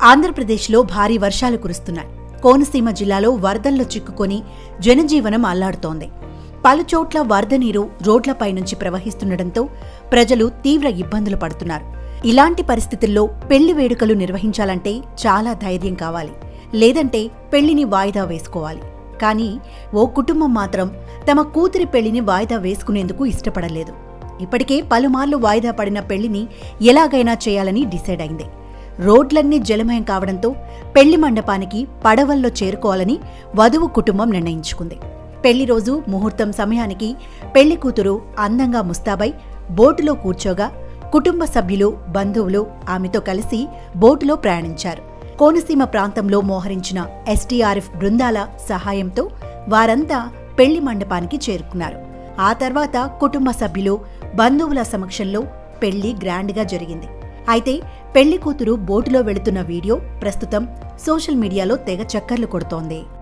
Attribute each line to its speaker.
Speaker 1: ఆంధ్రప్రదేశ్లో భారీ వర్షాలు కురుస్తున్నాయి కోనసీమ జిల్లాలో వరదల్లో చిక్కుకొని జనజీవనం అల్లాడుతోంది పలుచోట్ల వరద నీరు రోడ్లపై నుంచి ప్రవహిస్తుండటంతో ప్రజలు తీవ్ర ఇబ్బందులు పడుతున్నారు ఇలాంటి పరిస్థితుల్లో పెళ్లి వేడుకలు నిర్వహించాలంటే చాలా ధైర్యం కావాలి లేదంటే పెళ్లిని వాయిదా వేసుకోవాలి కానీ ఓ కుటుంబం మాత్రం తమ కూతురి పెళ్లిని వాయిదా వేసుకునేందుకు ఇష్టపడలేదు ఇప్పటికే పలుమార్లు వాయిదా పడిన పెళ్లిని ఎలాగైనా చేయాలని డిసైడ్ అయింది రోడ్లన్నీ జలమయం కావడంతో పెళ్లి మండపానికి పడవల్లో చేరుకోవాలని వధువు కుటుంబం నిర్ణయించుకుంది పెళ్లి రోజు ముహూర్తం సమయానికి పెళ్లి కూతురు అందంగా ముస్తాబై బోటులో కూర్చోగా కుటుంబ సభ్యులు బంధువులు ఆమెతో కలిసి బోటులో ప్రయాణించారు కోనసీమ ప్రాంతంలో మోహరించిన ఎస్టీఆర్ఎఫ్ బృందాల సహాయంతో వారంతా పెళ్లి మండపానికి చేరుకున్నారు ఆ తర్వాత కుటుంబ సభ్యులు బంధువుల సమక్షంలో పెళ్లి గ్రాండ్గా జరిగింది అయితే పెళ్లి కూతురు బోటులో వెళుతున్న వీడియో ప్రస్తుతం సోషల్ మీడియాలో తెగ చక్కర్లు కొడుతోంది